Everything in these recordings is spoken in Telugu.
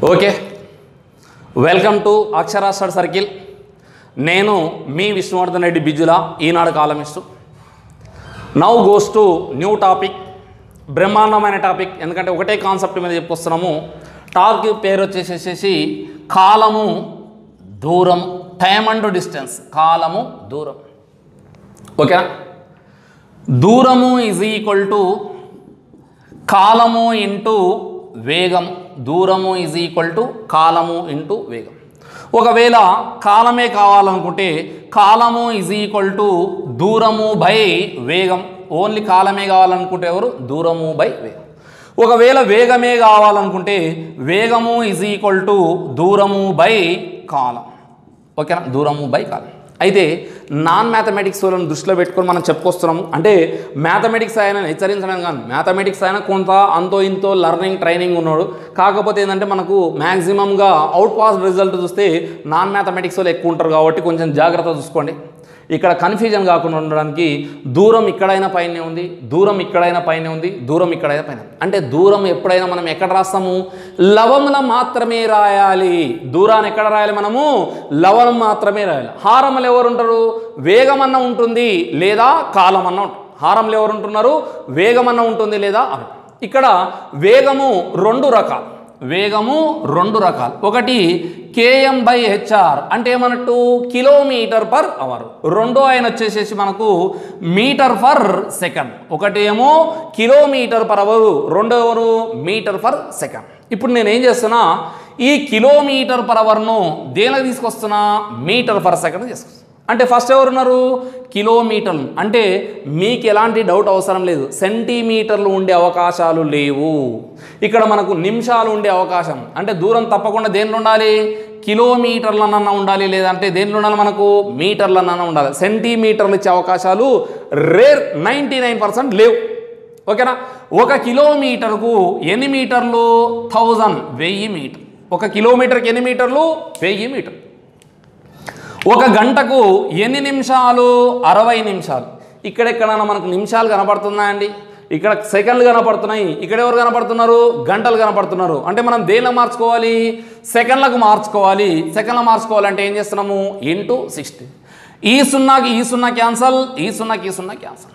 ఓకే వెల్కమ్ టు అక్షరాస్టర్ సర్కిల్ నేను మీ విష్ణువర్ధన్ రెడ్డి బిజుల Eenadu columnist now goes to new topic బ్రహ్మాండమైన టాపిక్ ఎందుకంటే ఒకటే కాన్సెప్ట్ మీద చెప్పుకొస్తున్నాము టాపిక్ పేరు వచ్చేసేసి కాలము దూరం టైమ్ అండ్ డిస్టెన్స్ కాలము దూరం ఓకేనా దూరము ఈజ్ ఈక్వల్ టు కాలము ఇంటూ వేగం దూరము ఈజ్ ఈక్వల్ టు కాలము ఇంటూ వేగం ఒకవేళ కాలమే కావాలనుకుంటే కాలము ఈజ్ ఈక్వల్ టు దూరము బై వేగం ఓన్లీ కాలమే కావాలనుకుంటే ఎవరు దూరము బై వేగం ఒకవేళ వేగమే కావాలనుకుంటే వేగము ఈజ్ ఈక్వల్ టు దూరము బై కాలం ఓకేనా దూరము బై కాలం అయితే నాన్ మ్యాథమెటిక్స్ వాళ్ళని దృష్టిలో పెట్టుకొని మనం చెప్పుకొస్తున్నాము అంటే మ్యాథమెటిక్స్ ఆయన హెచ్చరించడం కాదు మ్యాథమెటిక్స్ అయినా కొంత అంతో ఇంతో లర్నింగ్ ట్రైనింగ్ ఉన్నాడు కాకపోతే ఏంటంటే మనకు మ్యాక్సిమంగా అవుట్ పాస్ రిజల్ట్ చూస్తే నాన్ మ్యాథమెటిక్స్ వాళ్ళు ఎక్కువ ఉంటారు కాబట్టి కొంచెం జాగ్రత్త చూసుకోండి ఇక్కడ కన్ఫ్యూజన్ కాకుండా ఉండడానికి దూరం ఇక్కడైనా పైనే ఉంది దూరం ఇక్కడైనా పైనే ఉంది దూరం ఇక్కడైనా పైన ఉంది. అంటే దూరం ఎప్పుడైనా మనం ఎక్కడ రాస్తాము లవముల మాత్రమే రాయాలి దూరాన్ని ఎక్కడ రాయాలి మనము లవణం మాత్రమే రాయాలి హారములు ఎవరు ఉంటారు వేగమన్న ఉంటుంది లేదా కాలమన్న ఉంటుంది హారములు ఎవరు ఉంటున్నారు వేగమన్న ఉంటుంది లేదా అని ఇక్కడ వేగము రెండు రకాలు వేగము రెండు రకాలు ఒకటి కేఎం బై హెచ్ఆర్ అంటే ఏమన్నట్టు కిలోమీటర్ పర్ అవర్ రెండో ఆయన వచ్చేసేసి మనకు మీటర్ ఫర్ సెకండ్ ఒకటి ఏమో కిలోమీటర్ పర్ అవర్ రెండో ఎవరు మీటర్ ఫర్ సెకండ్ ఇప్పుడు నేను ఏం చేస్తున్నా ఈ కిలోమీటర్ పర్ అవర్ను దేనికి తీసుకొస్తున్నా మీటర్ ఫర్ సెకండ్ తీసుకొస్తున్నా అంటే ఫస్ట్ ఎవరున్నారు కిలోమీటర్లు అంటే మీకు ఎలాంటి డౌట్ అవసరం లేదు సెంటీమీటర్లు ఉండే అవకాశాలు లేవు ఇక్కడ మనకు నిమిషాలు ఉండే అవకాశం అంటే దూరం తప్పకుండా దేంట్లో ఉండాలి కిలోమీటర్లనన్నా ఉండాలి లేదంటే దేంట్లో ఉండాలి మనకు మీటర్లనన్నా ఉండాలి సెంటీమీటర్లు ఇచ్చే అవకాశాలు రేర్ నైంటీ నైన్ పర్సెంట్ లేవు ఓకేనా ఒక కిలోమీటర్కు ఎన్ని మీటర్లు థౌజండ్ వెయ్యి మీటర్ ఒక కిలోమీటర్కి ఎన్ని మీటర్లు వెయ్యి మీటర్ ఒక గంటకు ఎన్ని నిమిషాలు అరవై నిమిషాలు ఇక్కడెక్కడైనా మనకు నిమిషాలు కనపడుతున్నాయండి ఇక్కడ సెకండ్లు కనపడుతున్నాయి ఇక్కడ ఎవరు కనపడుతున్నారు గంటలు కనపడుతున్నారు అంటే మనం దేనిలో మార్చుకోవాలి సెకండ్లకు మార్చుకోవాలి సెకండ్లో మార్చుకోవాలంటే ఏం చేస్తున్నాము ఇంటూ సిక్స్టీ ఈ సున్నాకి ఈ సున్నా క్యాన్సల్ ఈ సున్నాకి ఈ సున్నా క్యాన్సల్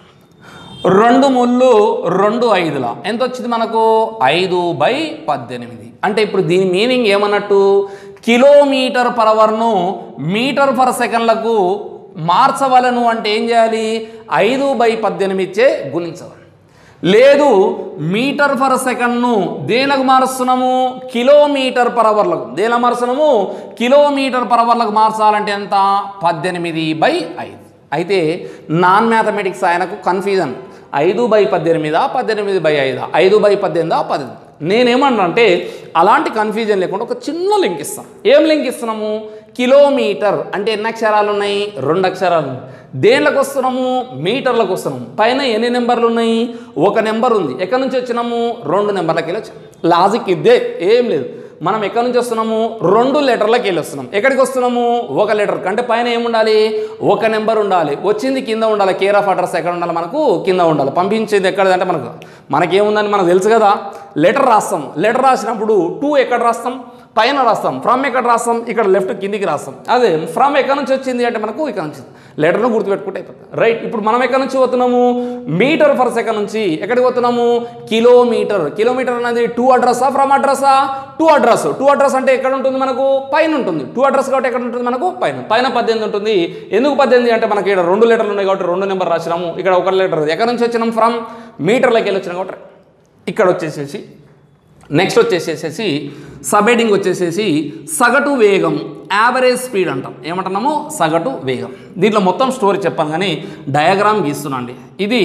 రెండు ముళ్ళు రెండు ఐదుల ఎంత వచ్చింది మనకు ఐదు బై పద్దెనిమిది అంటే ఇప్పుడు దీని మీనింగ్ ఏమన్నట్టు కిలోమీటర్ పర్ అవర్ను మీటర్ పర్ సెకండ్లకు మార్చవలను అంటే ఏం చేయాలి ఐదు బై పద్దెనిమిదిచే గుణించవాలి లేదు మీటర్ పర్ సెకండ్ను దేనికి మారుస్తున్నాము కిలోమీటర్ పర్ అవర్లకు దేనిలో మారుస్తున్నాము కిలోమీటర్ పర్ అవర్లకు మార్చాలంటే ఎంత పద్దెనిమిది బై ఐదు అయితే నాన్ మ్యాథమెటిక్స్ ఆయనకు కన్ఫ్యూజన్ ఐదు బై పద్దెనిమిదా పద్దెనిమిది బై ఐదా ఐదు బై పద్దెనిమిదా పద్దెనిమిది నేనేమన్నా అంటే అలాంటి కన్ఫ్యూజన్ లేకుండా ఒక చిన్న లింక్ ఇస్తాను ఏం లింక్ ఇస్తున్నాము కిలోమీటర్ అంటే ఎన్ని అక్షరాలు ఉన్నాయి రెండు అక్షరాలు ఉన్నాయి దేంట్లోకి వస్తున్నాము మీటర్లకు వస్తున్నాము పైన ఎన్ని నెంబర్లు ఉన్నాయి ఒక నెంబర్ ఉంది ఎక్కడి నుంచి వచ్చినాము రెండు నెంబర్లకి వెళ్ళి వచ్చాము లాజిక్ ఇదే ఏం లేదు మనం ఎక్కడి నుంచి వస్తున్నాము రెండు లెటర్లకి వెళ్ళి వస్తున్నాం ఎక్కడికి వస్తున్నాము ఒక లెటర్ అంటే పైన ఏముండాలి ఒక నెంబర్ ఉండాలి వచ్చింది కింద ఉండాలి కేర్ ఆఫ్ అడ్రస్ ఎక్కడ ఉండాలి మనకు కింద ఉండాలి పంపించేది ఎక్కడంటే మనకు మనకేముందని మనకు తెలుసు కదా లెటర్ రాస్తాం లెటర్ రాసినప్పుడు టూ ఎక్కడ రాస్తాం పైన రాస్తాం ఫ్రమ్ ఎక్కడ రాస్తాం ఇక్కడ లెఫ్ట్ కిందికి రాస్తాం అదే ఫ్రమ్ ఎక్కడి నుంచి వచ్చింది అంటే మనకు ఇక్కడ నుంచి లెటర్ను గుర్తుపెట్టుకుంటే అయిపోతుంది రైట్ ఇప్పుడు మనం ఎక్కడి నుంచి పోతున్నాము మీటర్ పర్ సెకండ్ నుంచి ఎక్కడికి పోతున్నాము కిలోమీటర్ కిలోమీటర్ అనేది టూ అడ్రస్సా ఫ్రమ్ అడ్రస్సా టూ అడ్రస్ టూ అడ్రస్ అంటే ఎక్కడ ఉంటుంది మనకు పైన ఉంటుంది టూ అడ్రస్ కాబట్టి ఎక్కడ ఉంటుంది మనకు పైన పైన పద్దెనిమిది ఉంటుంది ఎందుకు పద్దెనిమిది అంటే మనకి ఇక్కడ రెండు లెటర్లు ఉన్నాయి కాబట్టి రెండు నెంబర్ రాసినాము ఇక్కడ ఒక లెటర్ ఎక్కడి నుంచి వచ్చినాం ఫ్రమ్ మీటర్లోకి వెళ్ళి వచ్చినాం కాబట్టి ఇక్కడ వచ్చేసేసి నెక్స్ట్ వచ్చేసేసి సబెడింగ్ వచ్చేసేసి సగటు వేగం యావరేజ్ స్పీడ్ అంటాం ఏమంటున్నాము సగటు వేగం దీంట్లో మొత్తం స్టోరీ చెప్పాను కానీ డయాగ్రామ్ గీస్తున్నాండి ఇది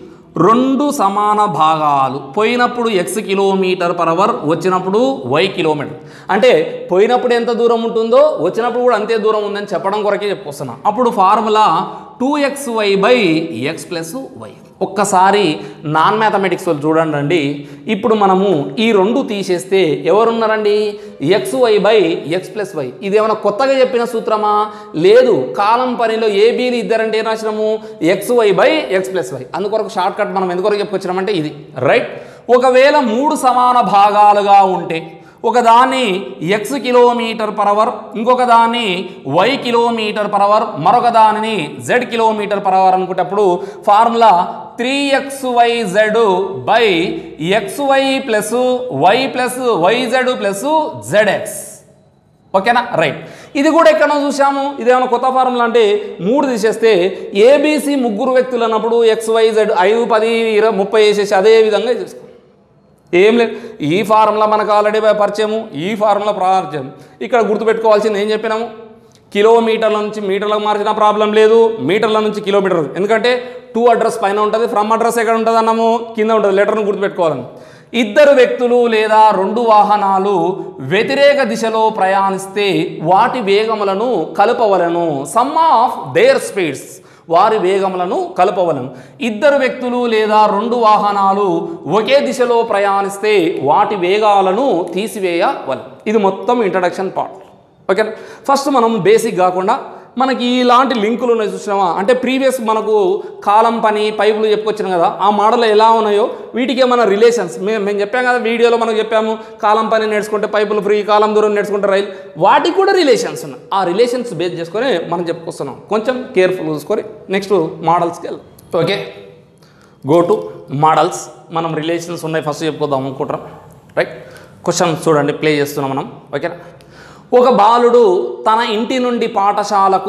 రెండు సమాన భాగాలు పోయినప్పుడు ఎక్స్ కిలోమీటర్ పర్ అవర్ వచ్చినప్పుడు వై కిలోమీటర్ అంటే పోయినప్పుడు ఎంత దూరం ఉంటుందో వచ్చినప్పుడు కూడా అంతే దూరం ఉందని చెప్పడం కొరకే చెప్పుకొస్తున్నా అప్పుడు formula two X Y by X plus Y ఒక్కసారి నాన్ మ్యాథమెటిక్స్ వాళ్ళు చూడండి అండి ఇప్పుడు మనము ఈ రెండు తీసేస్తే ఎవరున్నారండి X Y by X plus Y ఇది ఏమైనా కొత్తగా చెప్పిన సూత్రమా లేదు కాలం పనిలో ఏబీలు ఇద్దరంటే ఏం రాసినాము X Y by X plus Y అందుకొరకు షార్ట్ కట్ మనం ఎందుకొరకు చెప్పుకొచ్చినామంటే ఇది రైట్ ఒకవేళ మూడు సమాన భాగాలుగా ఉంటే ఒక దాన్ని ఎక్స్ కిలోమీటర్ పర్ అవర్ ఇంకొక దాన్ని వై కిలోమీటర్ పర్ అవర్ మరొక దానిని జెడ్ కిలోమీటర్ పర్ అవర్ అనుకునేటప్పుడు formula three X Y Z by X Y plus Y plus Y Z plus Z X ఓకేనా రైట్ ఇది కూడా ఎక్కడో చూసాము ఇదేమైనా కొత్త ఫార్ములా అంటే మూడు తీసేస్తే ఏబీసీ ముగ్గురు వ్యక్తులు అన్నప్పుడు ఎక్స్ వై జెడ్ ఐదు పది ఇరవై ముప్పై వేసేసి అదే విధంగా చేసుకో ఏం లేదు ఈ ఫార్ములా మనకు ఆల్రెడీ పరిచయము ఈ ఫార్ములా పరిచయం ఇక్కడ గుర్తుపెట్టుకోవాల్సింది ఏం చెప్పినాము కిలోమీటర్ల నుంచి మీటర్లకు మార్చిన ప్రాబ్లం లేదు మీటర్ల నుంచి కిలోమీటర్ ఎందుకంటే టూ అడ్రస్ పైన ఉంటుంది ఫ్రమ్ అడ్రస్ ఎక్కడ ఉంటుంది అన్నాము కింద ఉంటుంది లెటర్ను గుర్తుపెట్టుకోవాలని ఇద్దరు వ్యక్తులు లేదా రెండు వాహనాలు వ్యతిరేక దిశలో ప్రయాణిస్తే వాటి వేగములను కలపవలను సమ్ ఆఫ్ దేర్ స్పీడ్స్ వారి వేగములను కలపవలను ఇద్దరు వ్యక్తులు లేదా రెండు వాహనాలు ఒకే దిశలో ప్రయాణిస్తే వాటి వేగాలను తీసివేయవలను ఇది మొత్తం ఇంట్రడక్షన్ పార్ట్ ఓకే ఫస్ట్ మనం బేసిక్ కాకుండా మనకి ఇలాంటి లింకులు ఉన్నాయి చూసినామా అంటే ప్రీవియస్ మనకు కాలం పని పైపులు చెప్పుకొచ్చాం కదా ఆ మోడల్ ఎలా ఉన్నాయో వీటికి ఏమైనా రిలేషన్స్ మేము మేము చెప్పాం కదా వీడియోలో మనం చెప్పాము కాలం పని నేర్చుకుంటే పైపులు ఫ్రీ కాలం దూరం నేర్చుకుంటే రైలు వాటికి కూడా రిలేషన్స్ ఉన్నాయి ఆ రిలేషన్స్ బేస్ చేసుకొని మనం చెప్పుకొస్తున్నాం కొంచెం కేర్ఫుల్ చూసుకొని నెక్స్ట్ మోడల్స్కి వెళ్దాం ఓకే గో టు మోడల్స్ మనం రిలేషన్స్ ఉన్నాయి ఫస్ట్ చెప్పుకోదాం అనుకుంటాం రైట్ క్వశ్చన్ చూడండి ప్లే చేస్తున్నాం మనం ఓకేనా ఒక బాలుడు తన ఇంటి నుండి పాఠశాలకు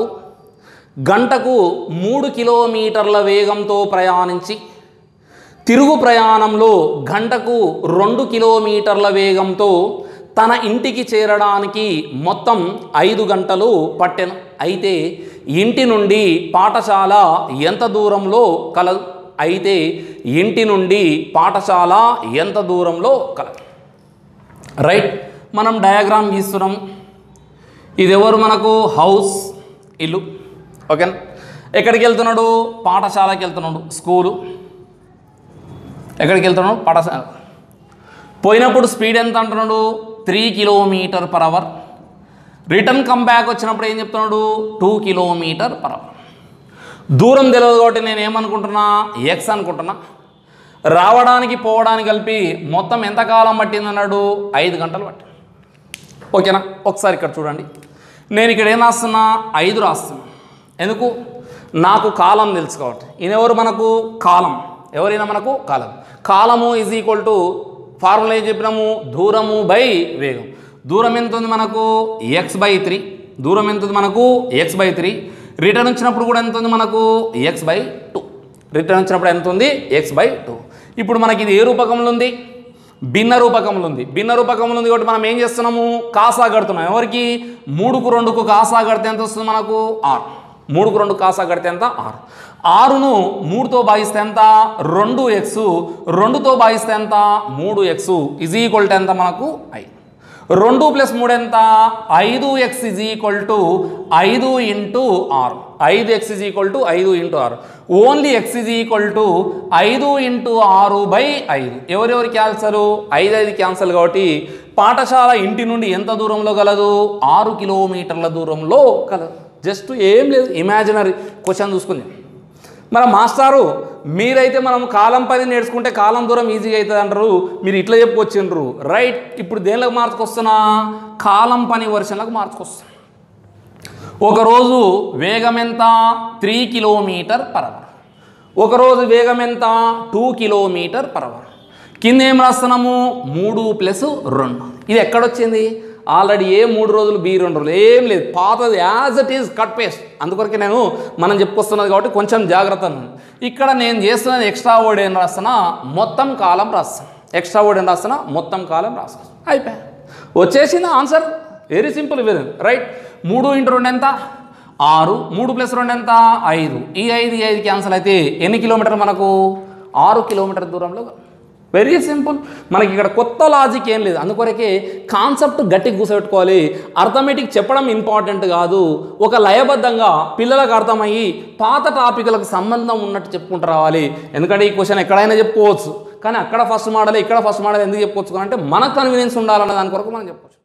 గంటకు మూడు కిలోమీటర్ల వేగంతో ప్రయాణించి తిరుగు ప్రయాణంలో గంటకు రెండు కిలోమీటర్ల వేగంతో తన ఇంటికి చేరడానికి మొత్తం ఐదు గంటలు పట్టెను అయితే ఇంటి నుండి పాఠశాల ఎంత దూరంలో కలదు అయితే ఇంటి నుండి పాఠశాల ఎంత దూరంలో కలదు రైట్ మనం డయాగ్రామ్ గీస్తున్నాం ఇది ఎవరు మనకు హౌస్ ఇల్లు ఓకేనా ఎక్కడికి వెళ్తున్నాడు పాఠశాలకి వెళ్తున్నాడు స్కూలు ఎక్కడికి వెళ్తున్నాడు పాఠశాల పోయినప్పుడు స్పీడ్ ఎంత అంటున్నాడు three kilometre per hour return come back వచ్చినప్పుడు ఏం చెప్తున్నాడు టూ కిలోమీటర్ పర్ అవర్ దూరం తెలియదు కాబట్టి నేను ఏమనుకుంటున్నా ఎక్స్ అనుకుంటున్నా రావడానికి పోవడానికి కలిపి మొత్తం ఎంత కాలం పట్టింది అన్నాడు ఐదు గంటలు పట్టింది ఓకేనా ఒకసారి ఇక్కడ చూడండి నేను ఇక్కడ ఏం రాస్తున్నా ఐదు రాస్తున్నా ఎందుకు నాకు కాలం తెలుసు కాబట్టి ఈయన ఎవరు మనకు కాలం ఎవరైనా మనకు కాలం కాలము ఈజ్ ఈక్వల్ టు ఫార్ములా ఏం చెప్పినాము దూరము బై వేగం దూరం ఎంత ఉంది మనకు ఎక్స్ బై త్రీ దూరం ఎంత ఉంది మనకు ఎక్స్ బై త్రీ రిటర్న్ వచ్చినప్పుడు కూడా ఎంత ఉంది మనకు ఎక్స్ బై టూ రిటర్న్ వచ్చినప్పుడు ఎంత ఉంది ఎక్స్ బై టూ ఇప్పుడు మనకి ఇది ఏ రూపకంలో ఉంది భిన్న రూపకంలో ఉంది భిన్న రూపకంలో ఉంది కాబట్టి మనం ఏం చేస్తున్నాము కాసా కడుతున్నాం ఎవరికి మూడుకు రెండుకు కాసా కడితే ఎంత వస్తుంది మనకు ఆరు మూడుకు రెండు కాసా కడితే ఎంత ఆరు ఆరును మూడుతో భాగిస్తే ఎంత రెండు ఎక్స్ రెండుతో భాగిస్తే ఎంత మూడు ఎక్స్ ఇజ్ ఈక్వల్ టు ఎంత మనకు ఐదు రెండు ప్లస్ మూడు ఎంత ఐదు ఎక్స్ ఇజ్ ఈక్వల్ టు ఐదు ఇంటూ ఆరు ఐదు ఎక్స్ ఇజ్ ఈక్వల్ టు ఐదు ఇంటూ ఆరు only X is equal to ఐదు ఇంటూ ఆరు బై ఐదు ఎవరెవరి క్యాన్సల్ ఐదు ఐదు క్యాన్సల్ కాబట్టి పాఠశాల ఇంటి నుండి ఎంత దూరంలో గలదు ఆరు కిలోమీటర్ల దూరంలో కలదు జస్ట్ ఏం లేదు ఇమాజినరీ క్వశ్చన్ చూసుకుంది మన మాస్టారు మీరైతే మనం కాలం పని నేర్చుకుంటే కాలం దూరం ఈజీగా అవుతుంది అంటారు మీరు ఇట్లా చెప్పుకొచ్చిండ్రు రైట్ ఇప్పుడు దేనిలోకి మార్చుకొస్తున్నా కాలం పని వర్షన్లకు మార్చుకొస్తున్నా ఒకరోజు వేగం ఎంత త్రీ కిలోమీటర్ పర్ అవర్ ఒకరోజు వేగం ఎంత టూ కిలోమీటర్ పర్ అవర్ కింద ఏం రాస్తున్నాము మూడు ప్లస్ రెండు ఇది ఎక్కడొచ్చింది ఆల్రెడీ ఏ మూడు రోజులు బీ రెండు రోజులు ఏం లేదు పాతది as it is cut paste అందుకొరకే నేను మనం చెప్పుకొస్తున్నది కాబట్టి కొంచెం జాగ్రత్త అన్నాను. ఇక్కడ నేను చేస్తున్నది ఎక్స్ట్రా వర్డ్ ఏం రాస్తున్నా మొత్తం కాలం రాస్తాను ఎక్స్ట్రా వర్డ్ ఏం రాస్తున్నా మొత్తం కాలం రాస్తాను అయిపోయా వచ్చేసింది answer very simple very right మూడు ఇంటూ రెండు ఎంత ఆరు మూడు ప్లస్ రెండు ఎంత ఐదు ఈ ఐదు ఈ ఐదు క్యాన్సల్ అయితే ఎన్ని కిలోమీటర్ మనకు ఆరు కిలోమీటర్ దూరంలో వెరీ సింపుల్ మనకి ఇక్కడ కొత్త లాజిక్ ఏం లేదు అందుకొరకే కాన్సెప్ట్ గట్టిగా కూర్చోబెట్టుకోవాలి అర్థమెటిక్ చెప్పడం ఇంపార్టెంట్ కాదు ఒక లయబద్ధంగా పిల్లలకు అర్థమయ్యి పాత టాపిక్లకు సంబంధం ఉన్నట్టు చెప్పుకుంటూ రావాలి ఎందుకంటే ఈ క్వశ్చన్ ఎక్కడైనా చెప్పుకోవచ్చు కానీ అక్కడ ఫస్ట్ మోడల్ ఇక్కడ ఫస్ట్ మోడల్ ఎందుకు చెప్పుకోవచ్చు అంటే మనకు కన్వీనియన్స్ ఉండాలన్న దాని కొరకు మనం చెప్పుకోవచ్చు